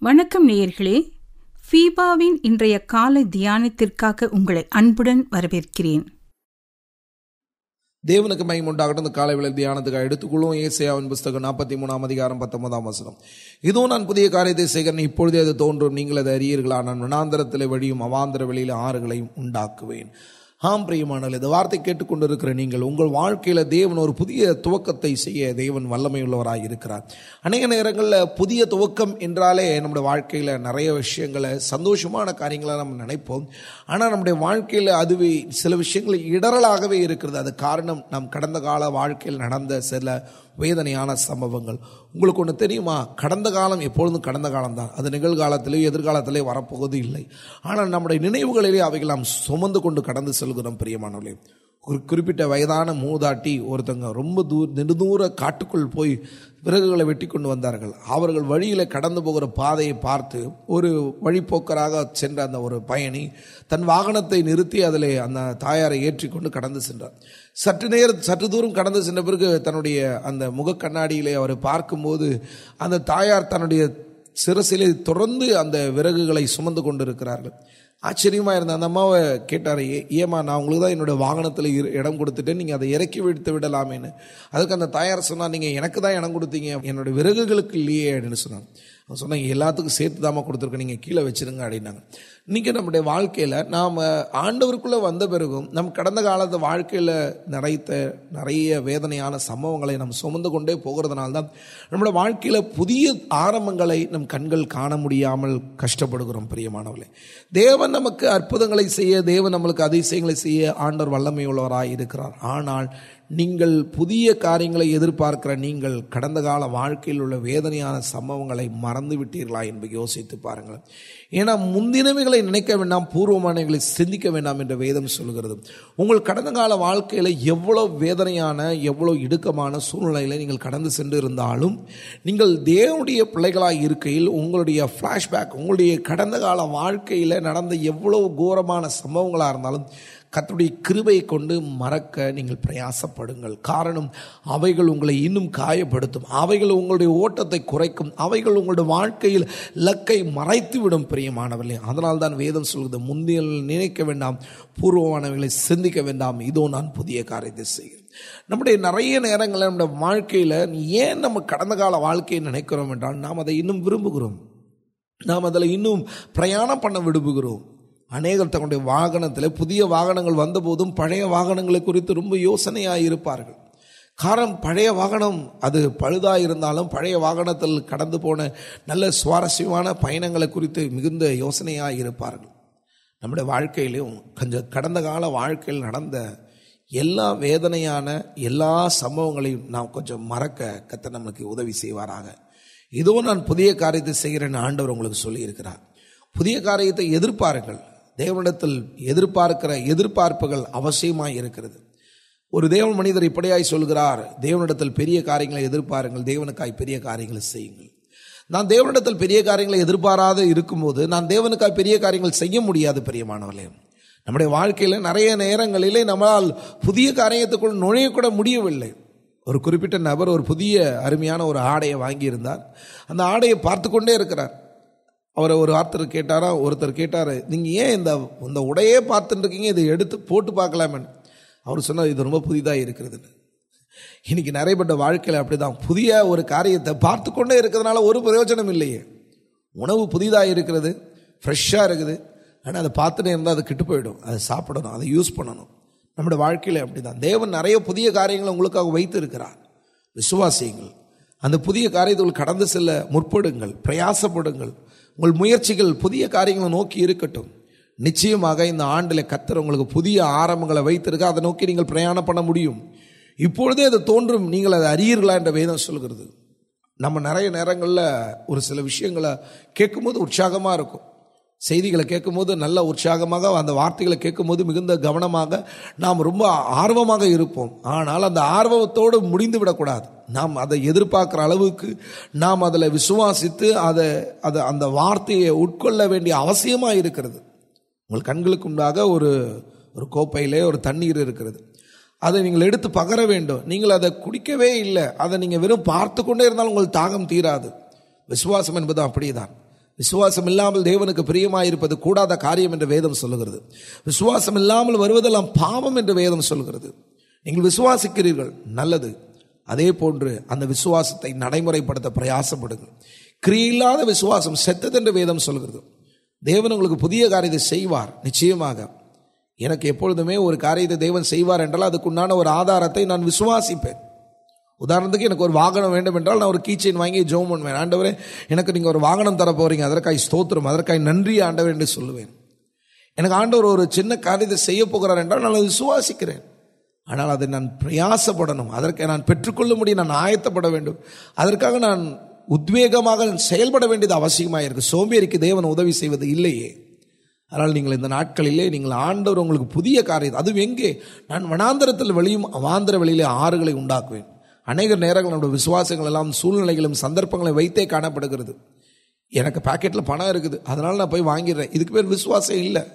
வணக்கம் நேயர்களே ஃபீபாவின் இன்றைய காலை தியானத்திற்காக உங்களை அன்புடன் வரவேற்கிறேன் தேவனுக்கு மகிமை உண்டாகட்டும் இந்த காலை வேளை தியானத்துக்கு எடுத்துக்கொள்ளும் ஏசையாவின் புஸ்தகம் நாற்பத்தி மூணாம் அதிகாரம் பத்தொன்பதாம் வசனம் இதோ நான் புதிய காரியத்தை செய்கிறேன் இப்பொழுதே அது தோன்றும் நீங்கள் அதை அறியீர்களா நான் வனாந்தரத்தில் வழியும் அவாந்தர வெளியில் ஆறுகளையும் உண்டாக்குவேன் ஆம் பிரியமானல் இந்த வார்த்தை கேட்டுக்கொண்டிருக்கிற நீங்கள் உங்கள் வாழ்க்கையில் தேவன் ஒரு புதிய துவக்கத்தை செய்ய தேவன் வல்லமையுள்ளவராக இருக்கிறார் அநேக நேரங்களில் புதிய துவக்கம் என்றாலே நம்முடைய வாழ்க்கையில் நிறைய விஷயங்களை சந்தோஷமான காரியங்களை நம்ம நினைப்போம் ஆனால் நம்முடைய வாழ்க்கையில் அதுவே சில விஷயங்கள் இடரலாகவே இருக்கிறது அது காரணம் நம் கடந்த கால வாழ்க்கையில் நடந்த சில வேதனையான சம்பவங்கள் உங்களுக்கு ஒன்று தெரியுமா கடந்த காலம் எப்பொழுதும் கடந்த காலம்தான் அது நிகழ்காலத்திலே எதிர்காலத்திலே வரப்போவது இல்லை ஆனால் நம்முடைய நினைவுகளிலே அவைகள் நாம் சுமந்து கொண்டு கடந்து செல்கிறோம் பிரியமானவர்களே ஒரு குறிப்பிட்ட வயதான மூதாட்டி ஒருத்தங்க ரொம்ப தூர நெடுதூர காட்டுக்குள் போய் விறகுகளை வெட்டி கொண்டு வந்தார்கள் அவர்கள் வழியில் கடந்து போகிற பாதையை பார்த்து ஒரு வழிப்போக்கராக சென்ற அந்த ஒரு பயணி தன் வாகனத்தை நிறுத்தி அதில் அந்த தாயாரை ஏற்றி கொண்டு கடந்து சென்றார் சற்று நேரம் சற்று தூரம் கடந்து சென்ற பிறகு தன்னுடைய அந்த முக கண்ணாடியிலே அவரை பார்க்கும்போது அந்த தாயார் தன்னுடைய சிரசிலே தொடர்ந்து அந்த விறகுகளை சுமந்து கொண்டிருக்கிறார்கள் ஆச்சரியமாக இருந்த அந்த அம்மாவை கேட்டார் ஏ ஏமா நான் உங்களுக்கு தான் என்னோடய வாகனத்தில் இடம் கொடுத்துட்டேன் நீங்கள் அதை இறக்கி விடுத்து விடலாமேன்னு அதுக்கு அந்த தாயார் சொன்னால் நீங்கள் எனக்கு தான் இடம் கொடுத்தீங்க என்னோடய விறகுகளுக்கு இல்லையே அப்படின்னு சொன்னாங்க அவன் சொன்னாங்க எல்லாத்துக்கும் சேர்த்து தாமா கொடுத்துருக்கேன் நீங்கள் கீழே வச்சுருங்க அப்படின்னாங்க இன்றைக்கி நம்முடைய வாழ்க்கையில் நாம் ஆண்டவருக்குள்ளே வந்த பிறகும் நம் கடந்த காலத்து வாழ்க்கையில் நிறைத்த நிறைய வேதனையான சம்பவங்களை நம்ம சுமந்து கொண்டே போகிறதுனால தான் நம்மளோட வாழ்க்கையில் புதிய ஆரம்பங்களை நம் கண்கள் காண முடியாமல் கஷ்டப்படுகிறோம் பிரியமானவர்களே தேவன் நமக்கு அற்புதங்களை செய்ய தேவன் நம்மளுக்கு அதிசயங்களை செய்ய ஆண்டவர் வல்லமை உள்ளவராக இருக்கிறார் ஆனால் நீங்கள் புதிய காரியங்களை எதிர்பார்க்கிற நீங்கள் கடந்த கால வாழ்க்கையில் உள்ள வேதனையான சம்பவங்களை மறந்து விட்டீர்களா என்பதை யோசித்து பாருங்கள் ஏன்னா முந்தினவைகளை நினைக்க வேண்டாம் பூர்வமானவைகளை சிந்திக்க வேண்டாம் என்ற வேதம் சொல்கிறது உங்கள் கடந்த கால வாழ்க்கையில் எவ்வளோ வேதனையான எவ்வளோ இடுக்கமான சூழ்நிலையில் நீங்கள் கடந்து சென்று இருந்தாலும் நீங்கள் தேவனுடைய பிள்ளைகளாக இருக்கையில் உங்களுடைய ஃப்ளாஷ்பேக் உங்களுடைய கடந்த கால வாழ்க்கையில் நடந்த எவ்வளோ கோரமான சம்பவங்களாக இருந்தாலும் கத்துடைய கிருபையை கொண்டு மறக்க நீங்கள் பிரயாசப்படுங்கள் காரணம் அவைகள் உங்களை இன்னும் காயப்படுத்தும் அவைகள் உங்களுடைய ஓட்டத்தை குறைக்கும் அவைகள் உங்களுடைய வாழ்க்கையில் லக்கை மறைத்து விடும் பிரியமானவர்களே அதனால் தான் வேதம் சொல்கிறது முந்தைய நினைக்க வேண்டாம் பூர்வமானவர்களை சிந்திக்க வேண்டாம் இதோ நான் புதிய காரியத்தை செய்கிறேன் நம்முடைய நிறைய நேரங்களில் நம்முடைய வாழ்க்கையில் ஏன் நம்ம கடந்த கால வாழ்க்கையை நினைக்கிறோம் என்றால் நாம் அதை இன்னும் விரும்புகிறோம் நாம் அதில் இன்னும் பிரயாணம் பண்ண விரும்புகிறோம் அநேகர் தங்களுடைய வாகனத்தில் புதிய வாகனங்கள் வந்தபோதும் பழைய வாகனங்களை குறித்து ரொம்ப யோசனையாக இருப்பார்கள் காரணம் பழைய வாகனம் அது பழுதாக இருந்தாலும் பழைய வாகனத்தில் கடந்து போன நல்ல சுவாரஸ்யமான பயணங்களை குறித்து மிகுந்த யோசனையாக இருப்பார்கள் நம்முடைய வாழ்க்கையிலையும் கொஞ்சம் கடந்த கால வாழ்க்கையில் நடந்த எல்லா வேதனையான எல்லா சம்பவங்களையும் நாம் கொஞ்சம் மறக்க கத்த நமக்கு உதவி செய்வாராக இதோ நான் புதிய காரியத்தை செய்கிறேன் ஆண்டவர் உங்களுக்கு சொல்லியிருக்கிறார் புதிய காரியத்தை எதிர்பாருங்கள் தேவனிடத்தில் எதிர்பார்க்கிற எதிர்பார்ப்புகள் அவசியமாக இருக்கிறது ஒரு தேவன் மனிதர் இப்படியாய் சொல்கிறார் தேவனிடத்தில் பெரிய காரியங்களை எதிர்பாருங்கள் தேவனுக்காய் பெரிய காரியங்களை செய்யுங்கள் நான் தேவனிடத்தில் பெரிய காரியங்களை எதிர்பாராத இருக்கும்போது நான் தேவனுக்காய் பெரிய காரியங்கள் செய்ய முடியாது பெரியமானவர்களே நம்முடைய வாழ்க்கையில் நிறைய நேரங்களிலே நம்மளால் புதிய காரியத்துக்குள் நுழையக்கூட முடியவில்லை ஒரு குறிப்பிட்ட நபர் ஒரு புதிய அருமையான ஒரு ஆடையை வாங்கியிருந்தார் அந்த ஆடையை பார்த்து கொண்டே இருக்கிறார் அவரை ஒரு ஒருத்தர் கேட்டாரா ஒருத்தர் கேட்டார் நீங்கள் ஏன் இந்த இந்த உடையே பார்த்துட்டு இருக்கீங்க இதை எடுத்து போட்டு பார்க்கலாமேன்னு அவர் சொன்னார் இது ரொம்ப புதிதாக இருக்கிறதுன்னு இன்னைக்கு நிறையப்பட்ட வாழ்க்கையில் அப்படி தான் புதிய ஒரு காரியத்தை பார்த்து கொண்டே இருக்கிறதுனால ஒரு பிரயோஜனம் இல்லையே உணவு புதிதாக இருக்கிறது ஃப்ரெஷ்ஷாக இருக்குது ஆனால் அதை பார்த்துட்டே இருந்தால் அது கிட்டு போயிடும் அதை சாப்பிடணும் அதை யூஸ் பண்ணணும் நம்முடைய வாழ்க்கையில் அப்படி தான் தேவன் நிறைய புதிய காரியங்களை உங்களுக்காக வைத்து இருக்கிறார் விசுவாசியுங்கள் அந்த புதிய காரியத்துக்குள் கடந்து செல்ல முற்படுங்கள் பிரயாசப்படுங்கள் உங்கள் முயற்சிகள் புதிய காரியங்களை நோக்கி இருக்கட்டும் நிச்சயமாக இந்த ஆண்டில் கத்தர் உங்களுக்கு புதிய ஆரம்பங்களை வைத்திருக்க அதை நோக்கி நீங்கள் பிரயாணம் பண்ண முடியும் இப்பொழுதே அது தோன்றும் நீங்கள் அதை அறியீர்களா என்ற வேதம் சொல்கிறது நம்ம நிறைய நேரங்களில் ஒரு சில விஷயங்களை கேட்கும்போது உற்சாகமாக இருக்கும் செய்திகளை கேட்கும்போது நல்ல உற்சாகமாக அந்த வார்த்தைகளை கேட்கும்போது மிகுந்த கவனமாக நாம் ரொம்ப ஆர்வமாக இருப்போம் ஆனால் அந்த ஆர்வத்தோடு முடிந்து விடக்கூடாது நாம் அதை எதிர்பார்க்குற அளவுக்கு நாம் அதில் விசுவாசித்து அதை அதை அந்த வார்த்தையை உட்கொள்ள வேண்டிய அவசியமாக இருக்கிறது உங்கள் கண்களுக்கு உண்டாக ஒரு ஒரு கோப்பையிலே ஒரு தண்ணீர் இருக்கிறது அதை நீங்கள் எடுத்து பகர வேண்டும் நீங்கள் அதை குடிக்கவே இல்லை அதை நீங்கள் வெறும் பார்த்து கொண்டே இருந்தாலும் உங்கள் தாகம் தீராது விசுவாசம் என்பது அப்படிதான் விசுவாசம் இல்லாமல் தேவனுக்கு பிரியமாயிருப்பது கூடாத காரியம் என்று வேதம் சொல்லுகிறது விசுவாசம் இல்லாமல் வருவதெல்லாம் பாவம் என்று வேதம் சொல்லுகிறது நீங்கள் விசுவாசிக்கிறீர்கள் நல்லது அதே போன்று அந்த விசுவாசத்தை நடைமுறைப்படுத்த பிரயாசப்படுங்கள் கிரியில்லாத விசுவாசம் செத்தது என்று வேதம் சொல்கிறது தேவன் உங்களுக்கு புதிய காரியத்தை செய்வார் நிச்சயமாக எனக்கு எப்பொழுதுமே ஒரு காரியத்தை தேவன் செய்வார் என்றால் அதுக்குண்டான ஒரு ஆதாரத்தை நான் விசுவாசிப்பேன் உதாரணத்துக்கு எனக்கு ஒரு வாகனம் வேண்டும் என்றால் நான் ஒரு கீச்சைன் வாங்கி ஜோம் பண்ணுவேன் ஆண்டவரே எனக்கு நீங்கள் ஒரு வாகனம் தர போறீங்க அதற்காய் ஸ்தோத்திரம் அதற்காய் நன்றி ஆண்டவர் என்று சொல்லுவேன் எனக்கு ஆண்டவர் ஒரு சின்ன காரியத்தை செய்ய போகிறார் என்றால் நான் அதை விசுவாசிக்கிறேன் ஆனால் அதை நான் பிரயாசப்படணும் அதற்கு நான் பெற்றுக்கொள்ள முடியும் நான் ஆயத்தப்பட வேண்டும் அதற்காக நான் உத்வேகமாக செயல்பட வேண்டியது அவசியமாக இருக்கு சோம்பேறிக்கு தேவன் உதவி செய்வது இல்லையே அதனால் நீங்கள் இந்த நாட்களிலே நீங்கள் ஆண்டவர் உங்களுக்கு புதிய காரியம் அது எங்கே நான் வனாந்தரத்தில் வெளியும் அவாந்தர வெளியிலே ஆறுகளை உண்டாக்குவேன் அநேக நேரங்கள் நம்முடைய விசுவாசங்கள் எல்லாம் சூழ்நிலைகளும் சந்தர்ப்பங்களை வைத்தே காணப்படுகிறது எனக்கு பாக்கெட்டில் பணம் இருக்குது அதனால் நான் போய் வாங்கிடுறேன் இதுக்கு பேர் விசுவாசம் இல்லை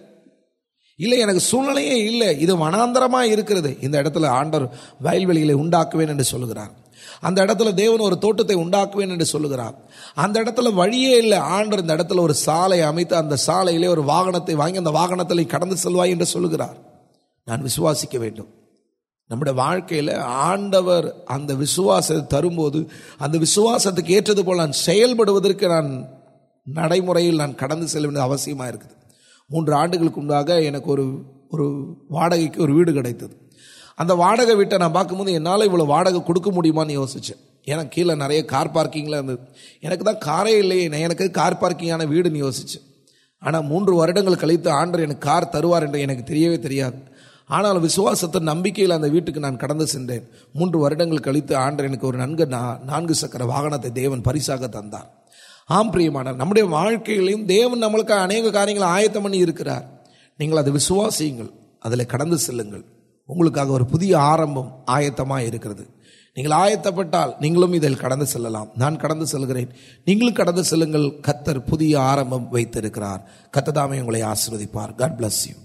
இல்லை எனக்கு சூழ்நிலையே இல்லை இது வனாந்தரமா இருக்கிறது இந்த இடத்துல ஆண்டவர் வயல்வெளிகளை உண்டாக்குவேன் என்று சொல்லுகிறார் அந்த இடத்துல தேவன் ஒரு தோட்டத்தை உண்டாக்குவேன் என்று சொல்லுகிறார் அந்த இடத்துல வழியே இல்லை ஆண்டவர் இந்த இடத்துல ஒரு சாலை அமைத்து அந்த சாலையிலே ஒரு வாகனத்தை வாங்கி அந்த வாகனத்தில் கடந்து செல்வாய் என்று சொல்லுகிறார் நான் விசுவாசிக்க வேண்டும் நம்முடைய வாழ்க்கையில் ஆண்டவர் அந்த விசுவாசத்தை தரும்போது அந்த விசுவாசத்துக்கு ஏற்றது போல் நான் செயல்படுவதற்கு நான் நடைமுறையில் நான் கடந்து செல்ல வேண்டியது அவசியமாக இருக்குது மூன்று ஆண்டுகளுக்கு முன்பாக எனக்கு ஒரு ஒரு வாடகைக்கு ஒரு வீடு கிடைத்தது அந்த வாடகை வீட்டை நான் பார்க்கும்போது என்னால் இவ்வளோ வாடகை கொடுக்க முடியுமான்னு யோசித்தேன் எனக்கு கீழே நிறைய கார் பார்க்கிங்கில் இருந்தது எனக்கு தான் காரே இல்லையே நான் எனக்கு கார் பார்க்கிங்கான வீடுன்னு யோசித்தேன் ஆனால் மூன்று வருடங்கள் கழித்து ஆண்டர் எனக்கு கார் தருவார் என்று எனக்கு தெரியவே தெரியாது ஆனால் விசுவாசத்தின் நம்பிக்கையில் அந்த வீட்டுக்கு நான் கடந்து சென்றேன் மூன்று வருடங்கள் கழித்து ஆண்டர் எனக்கு ஒரு நன்கு நான்கு சக்கர வாகனத்தை தேவன் பரிசாக தந்தார் ஆம் பிரியமான நம்முடைய வாழ்க்கையிலையும் தேவன் நம்மளுக்கு அநேக காரியங்களை ஆயத்தம் பண்ணி இருக்கிறார் நீங்கள் அதை விசுவாசியுங்கள் அதில் கடந்து செல்லுங்கள் உங்களுக்காக ஒரு புதிய ஆரம்பம் ஆயத்தமாக இருக்கிறது நீங்கள் ஆயத்தப்பட்டால் நீங்களும் இதில் கடந்து செல்லலாம் நான் கடந்து செல்கிறேன் நீங்களும் கடந்து செல்லுங்கள் கத்தர் புதிய ஆரம்பம் வைத்திருக்கிறார் கத்ததாமே உங்களை ஆசிர்வதிப்பார் காட் பிளஸ் யூ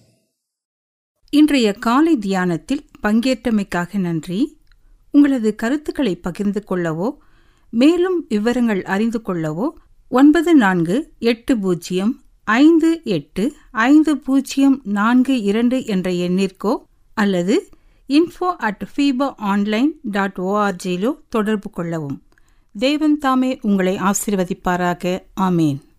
இன்றைய காலை தியானத்தில் பங்கேற்றமைக்காக நன்றி உங்களது கருத்துக்களை பகிர்ந்து கொள்ளவோ மேலும் விவரங்கள் அறிந்து கொள்ளவோ ஒன்பது நான்கு எட்டு பூஜ்ஜியம் ஐந்து எட்டு ஐந்து பூஜ்ஜியம் நான்கு இரண்டு என்ற எண்ணிற்கோ அல்லது info at FEBA online dot ஓஆர்ஜியிலோ தொடர்பு கொள்ளவும் தேவன் தாமே உங்களை ஆசிர்வதிப்பாராக ஆமேன்